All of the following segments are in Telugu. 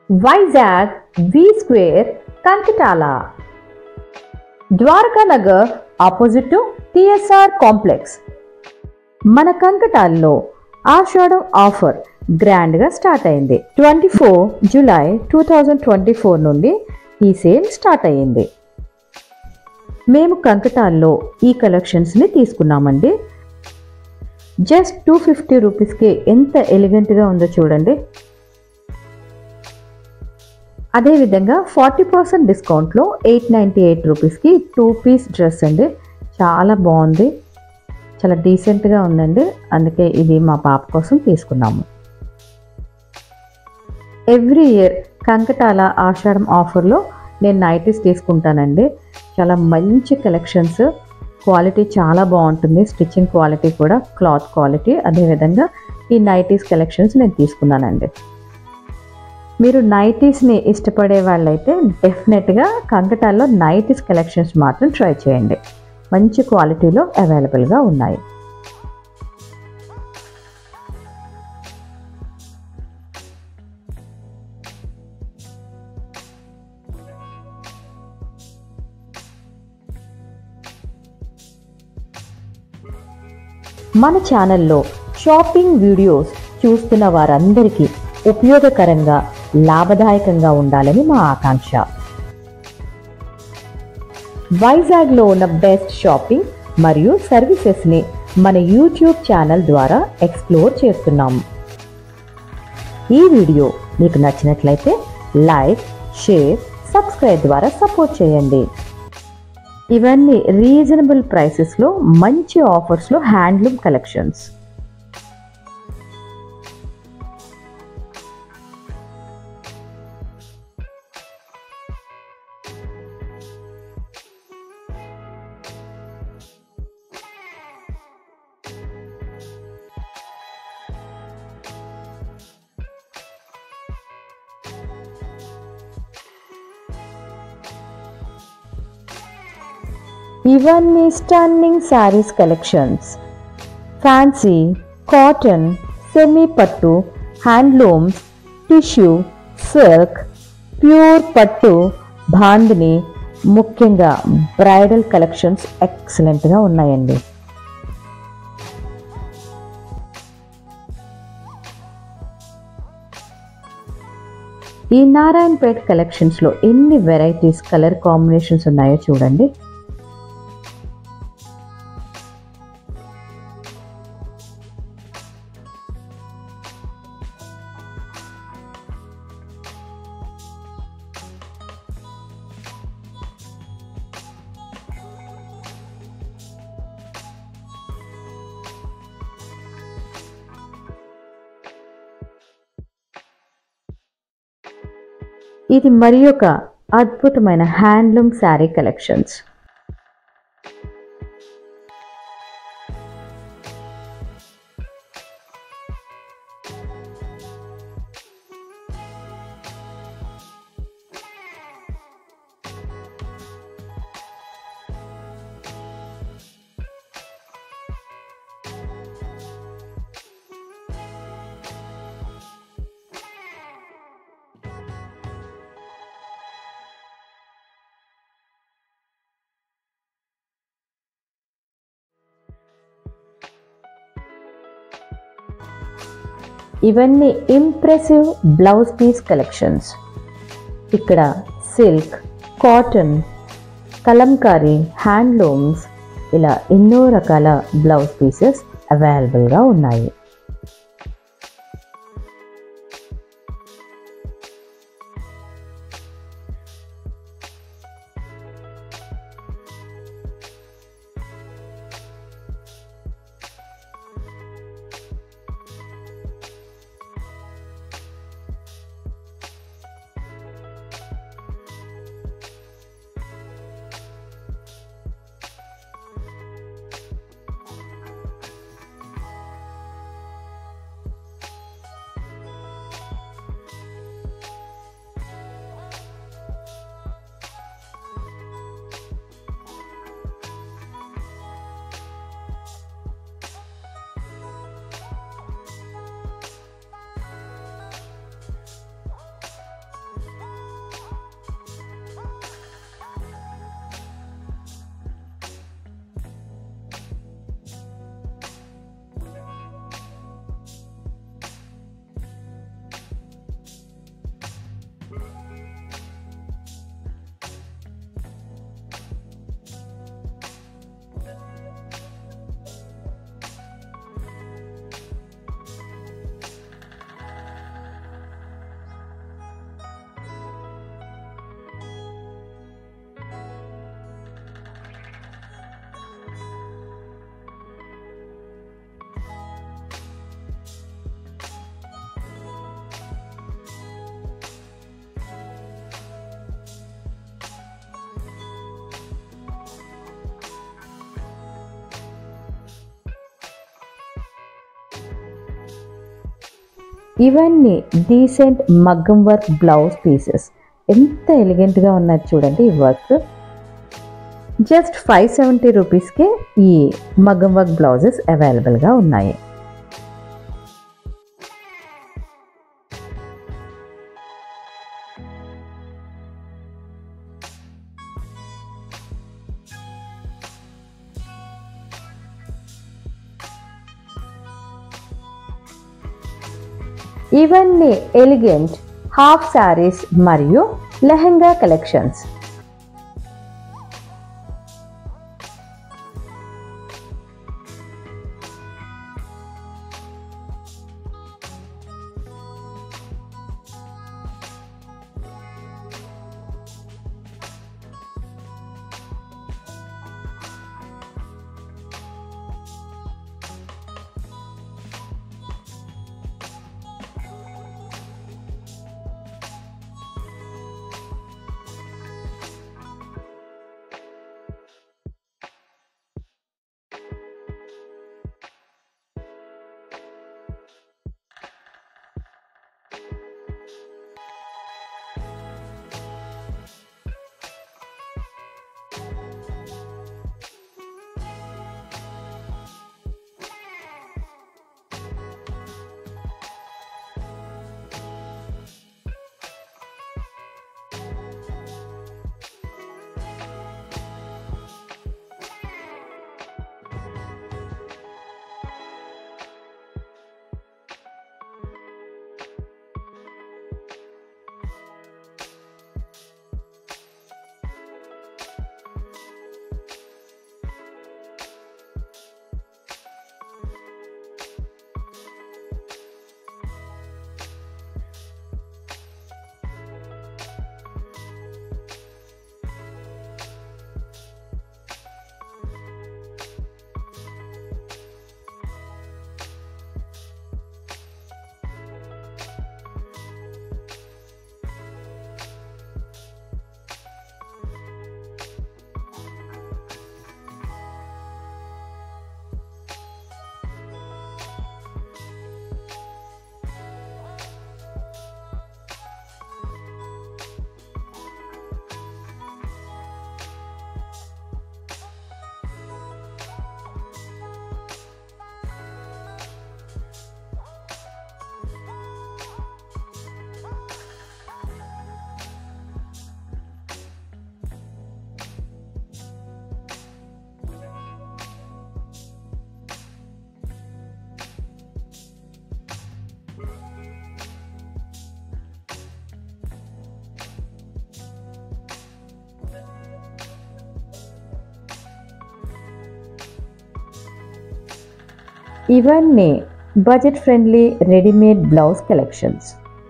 Vizag V square Kankatala Dwaraka Nagar opposite to TSR complex మన కంకటాల్లో ఆషాఢం ఆఫర్ గ్రాండ్గా స్టార్ట్ అయింది twenty four July two thousand twenty four నుండి ఈ సేల్ స్టార్ట్ అయ్యింది మేము కంకటాల్లో ఈ కలెక్షన్స్ని తీసుకున్నామండి జస్ట్ టూ ఫిఫ్టీ రూపీస్కి ఎంత ఎలిగెంట్గా ఉందో చూడండి అదేవిధంగా ఫార్టీ పర్సెంట్ డిస్కౌంట్లో ఎయిట్ నైంటీ ఎయిట్ రూపీస్కి టూ పీస్ డ్రెస్ అండి చాలా బాగుంది చాలా డీసెంట్గా ఉందండి అందుకే ఇది మా పాప కోసం తీసుకున్నాము ఎవ్రీ ఇయర్ కంకటాల ఆషాఢం ఆఫర్లో నేను నైటీస్ తీసుకుంటానండి చాలా మంచి కలెక్షన్స్ క్వాలిటీ చాలా బాగుంటుంది స్టిచ్చింగ్ క్వాలిటీ కూడా క్లాత్ క్వాలిటీ అదేవిధంగా ఈ నైటీస్ కలెక్షన్స్ నేను తీసుకున్నానండి మీరు నైటీస్ని ఇష్టపడే వాళ్ళైతే డెఫినెట్గా కంకటాల్లో నైటీస్ కలెక్షన్స్ మాత్రం ట్రై చేయండి మంచి క్వాలిటీలో అవైలబుల్గా ఉన్నాయి మన ఛానల్లో షాపింగ్ వీడియోస్ చూస్తున్న వారందరికీ ఉపయోగకరంగా లాభదాయకంగా ఉండాలని మా ఆకాంక్ష వైజాగ్లో ఉన్న బెస్ట్ షాపింగ్ మరియు సర్వీసెస్ని మన యూట్యూబ్ ఛానల్ ద్వారా ఎక్స్ప్లోర్ చేస్తున్నాము ఈ వీడియో మీకు నచ్చినట్లయితే లైక్ షేర్ సబ్స్క్రైబ్ ద్వారా సపోర్ట్ చేయండి ఇవన్నీ రీజనబుల్ ప్రైసెస్లో మంచి ఆఫర్స్లో హ్యాండ్లూమ్ కలెక్షన్స్ ఇవన్నీ stunning saris collections fancy cotton semi పట్టు హ్యాండ్లూమ్స్ టిష్యూ సిల్క్ ప్యూర్ పట్టు బాందిని ముఖ్యంగా బ్రైడల్ కలెక్షన్స్ ఎక్సలెంట్గా ఉన్నాయండి ఈ నారాయణపేట్ కలెక్షన్స్లో ఎన్ని వెరైటీస్ కలర్ కాంబినేషన్స్ ఉన్నాయో చూడండి ఇది మరి ఒక అద్భుతమైన హ్యాండ్లూమ్ శారీ కలెక్షన్స్ ఇవన్నీ ఇంప్రెసివ్ బ్లౌజ్ పీస్ కలెక్షన్స్ ఇక్కడ సిల్క్ కాటన్ కలంకారీ హ్యాండ్లూమ్స్ ఇలా ఎన్నో రకాల బ్లౌజ్ పీసెస్ అవైలబుల్గా ఉన్నాయి ఇవన్నీ డీసెంట్ మగ్గం వర్క్ బ్లౌజ్ పీసెస్ ఎంత ఎలిగెంట్గా ఉన్నది చూడండి ఈ వర్క్ జస్ట్ ఫైవ్ సెవెంటీ రూపీస్కే ఈ మగ్గం వర్క్ బ్లౌజెస్ అవైలబుల్గా ఉన్నాయి ఇవన్నీ ఎలిగెంట్ హాఫ్ శారీస్ మరియు లెహంగా కలెక్షన్స్ ఇవన్నీ budget friendly readymade blouse collections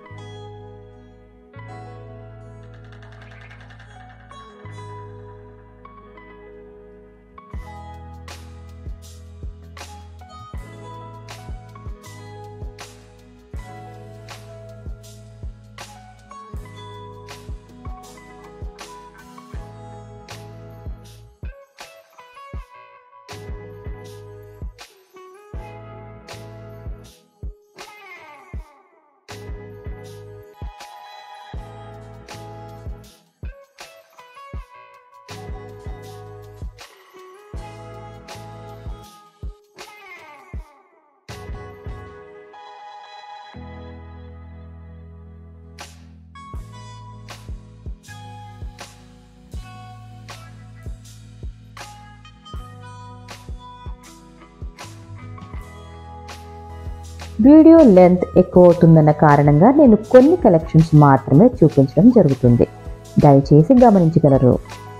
video length ఎక్కువ అవుతుందన్న కారణంగా నేను కొన్ని కలెక్షన్స్ మాత్రమే చూపించడం జరుగుతుంది దయచేసి గమనించగలరు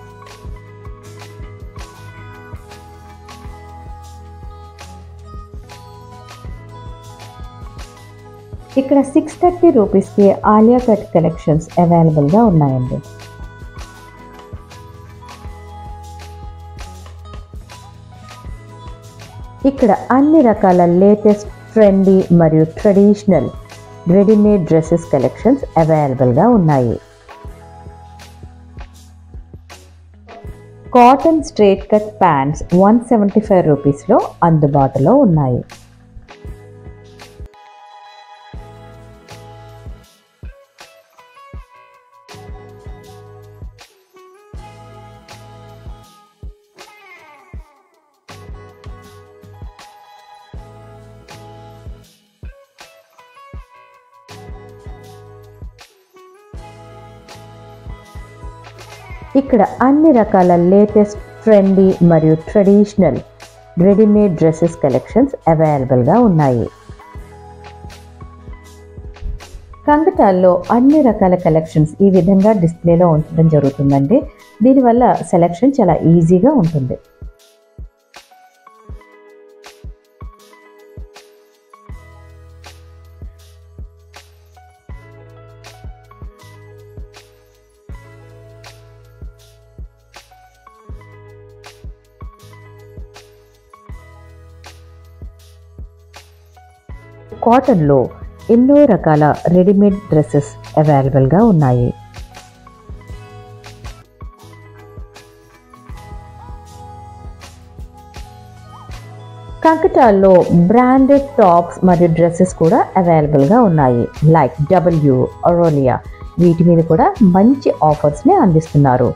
ఇక్కడ సిక్స్ థర్టీ రూపీస్కి ఆలియా కట్ కలెక్షన్స్ అవైలబుల్గా ఉన్నాయండి ఇక్కడ అన్ని రకాల లేటెస్ట్ ట్రెండీ మరియు ట్రెడిషనల్ రెడీమేడ్ డ్రెస్సెస్ కలెక్షన్స్ అవైలబుల్గా ఉన్నాయి cotton straight cut pants one seventy five రూపీస్లో అందుబాటులో ఉన్నాయి ఇక్కడ అన్ని రకాల లేటెస్ట్ ట్రెండీ మరియు ట్రెడిషనల్ రెడీమేడ్ డ్రెస్సెస్ కలెక్షన్స్ అవైలబుల్గా ఉన్నాయి కంగటాల్లో అన్ని రకాల కలెక్షన్స్ ఈ విధంగా డిస్ప్లేలో ఉంచడం జరుగుతుందండి దీనివల్ల సెలెక్షన్ చాలా ఈజీగా ఉంటుంది కాటన్లో ఎన్నో రకాల రెడీమేడ్ డ్రెస్సెస్ అవైలబుల్గా ఉన్నాయి కంకటాల్లో బ్రాండెడ్ టాప్స్ మరియు డ్రెస్సెస్ కూడా అవైలబుల్గా ఉన్నాయి లైక్ డబ్ల్యూ అరోలియా వీటి మీద కూడా మంచి ఆఫర్స్ని అందిస్తున్నారు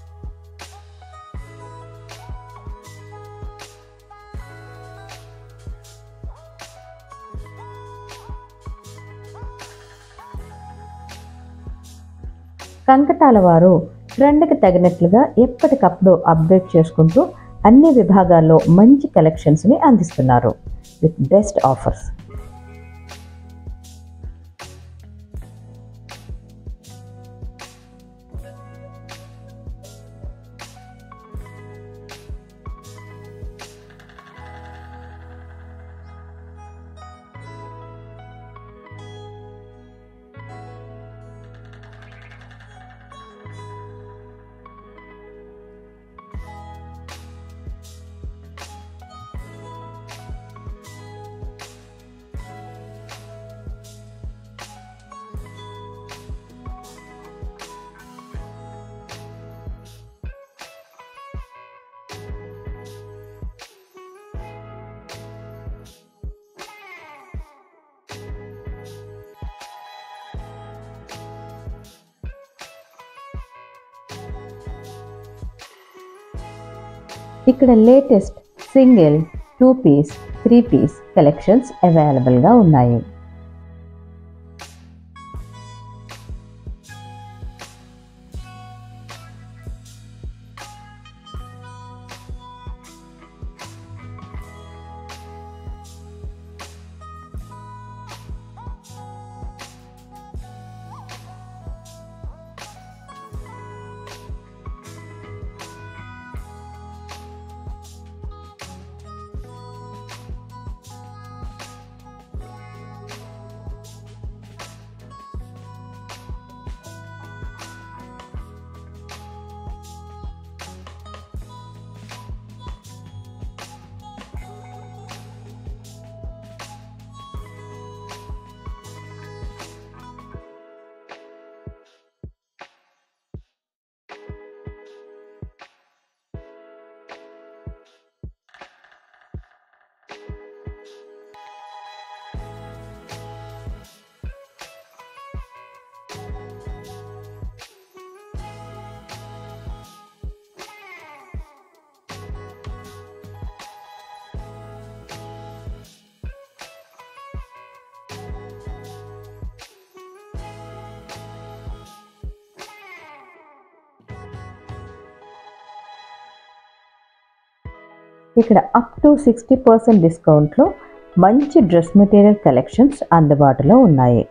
కంకటాల వారు ట్రెండ్కి తగినట్లుగా ఎప్పటికప్పుడు అప్డేట్ చేసుకుంటూ అన్ని విభాగాల్లో మంచి కలెక్షన్స్ని అందిస్తున్నారు విత్ బెస్ట్ ఆఫర్స్ ఇక్కడ latest single two piece three piece collections అవైలబుల్గా ఉన్నాయి ఇక్కడ అప్ టు సిక్స్టీ పర్సెంట్ డిస్కౌంట్లో మంచి డ్రెస్ మెటీరియల్ కలెక్షన్స్ అందుబాటులో ఉన్నాయి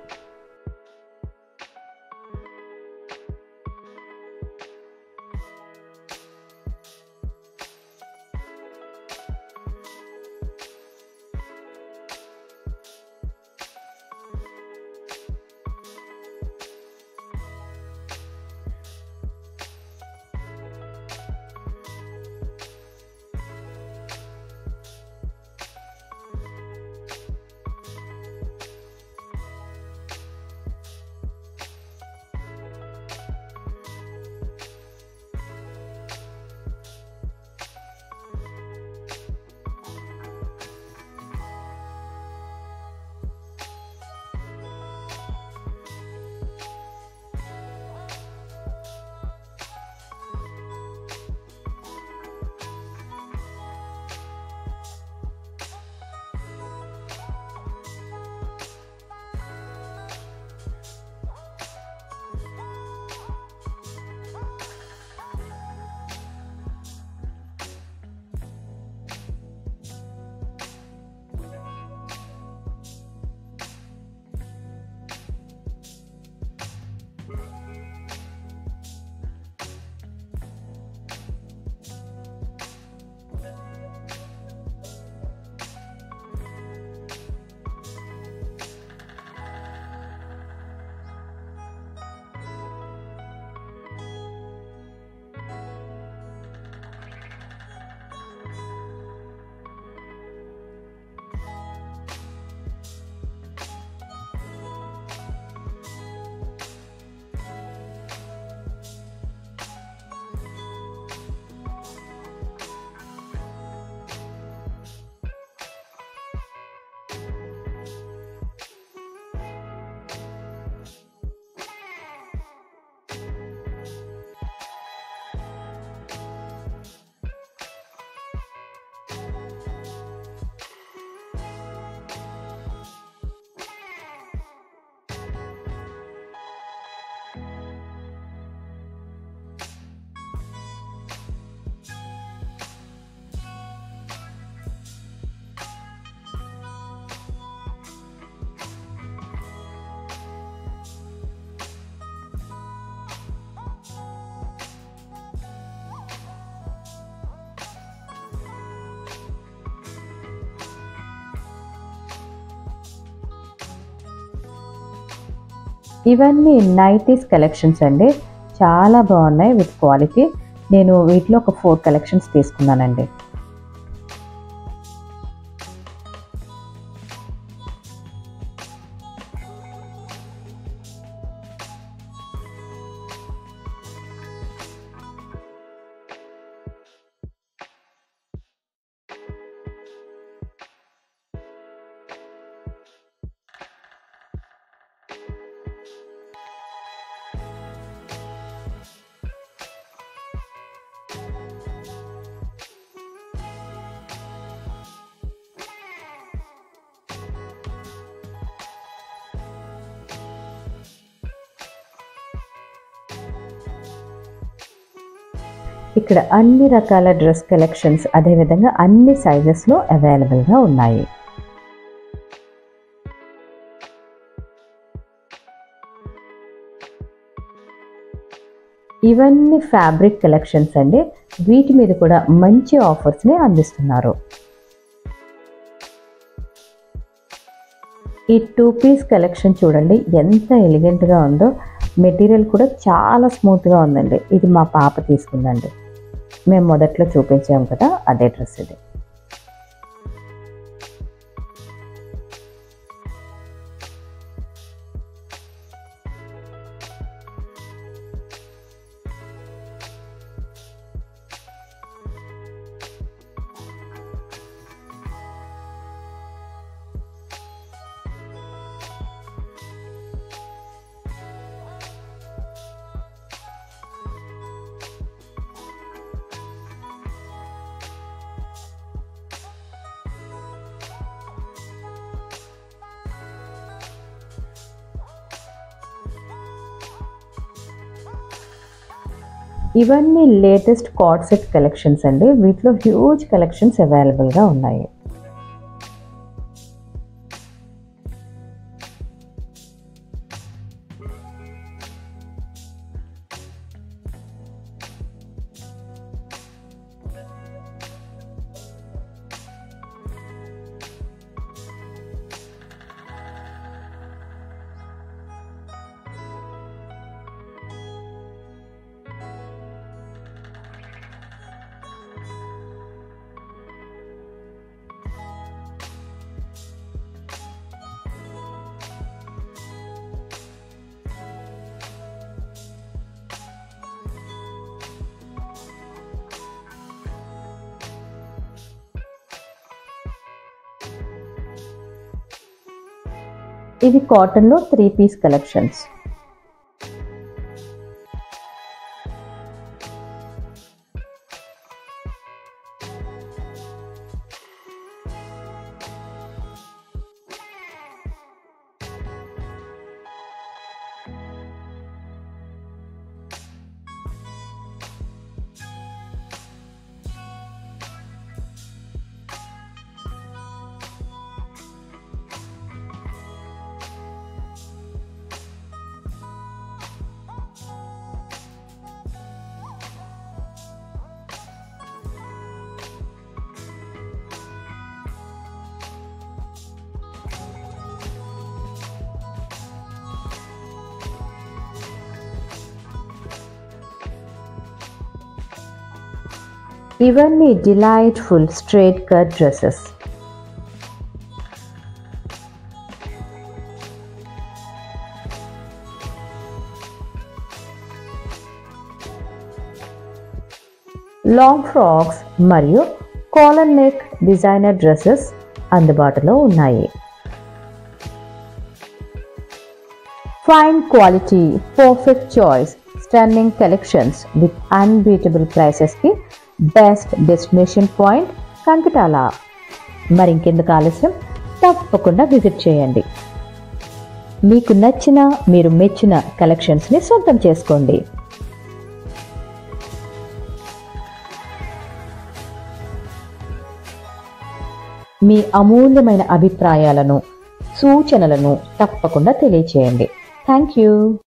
ఇవన్నీ నైటీస్ కలెక్షన్స్ అండి చాలా బాగున్నాయి విత్ క్వాలిటీ నేను వీటిలో ఒక ఫోర్ కలెక్షన్స్ తీసుకున్నానండి ఇక్కడ అన్ని రకాల డ్రెస్ కలెక్షన్స్ అదేవిధంగా అన్ని సైజెస్లో అవైలబుల్గా ఉన్నాయి ఇవన్నీ ఫ్యాబ్రిక్ కలెక్షన్స్ అండి వీటి మీద కూడా మంచి ఆఫర్స్ని అందిస్తున్నారు ఈ టూ పీస్ కలెక్షన్ చూడండి ఎంత ఎలిగెంట్గా ఉందో మెటీరియల్ కూడా చాలా స్మూత్గా ఉందండి ఇది మా పాప తీసుకుందండి మేము మొదట్లో చూపించాం కదా అదే డ్రెస్ ఇది ఇవన్నీ లేటెస్ట్ కార్డ్ సెట్ కలెక్షన్స్ అండి వీటిలో హ్యూజ్ కలెక్షన్స్ అవైలబుల్గా ఉన్నాయి ఇది కాటన్లో త్రీ పీస్ కలెక్షన్స్ ఇవన్నీ delightful straight cut dresses long frocks మరియు కాలర్ నెక్ డిజైనర్ డ్రెస్సెస్ అందుబాటులో ఉన్నాయి fine quality perfect choice stunning collections with unbeatable ప్రైసెస్కి బెస్ట్ డెస్టినేషన్ పాయింట్ కంకటాల మరి ఇంకెందుకు ఆలస్యం తప్పకుండా విజిట్ చేయండి మీకు నచ్చిన మీరు మెచ్చిన కలెక్షన్స్ని సొంతం చేసుకోండి మీ అమూల్యమైన అభిప్రాయాలను సూచనలను తప్పకుండా తెలియచేయండి థ్యాంక్ యూ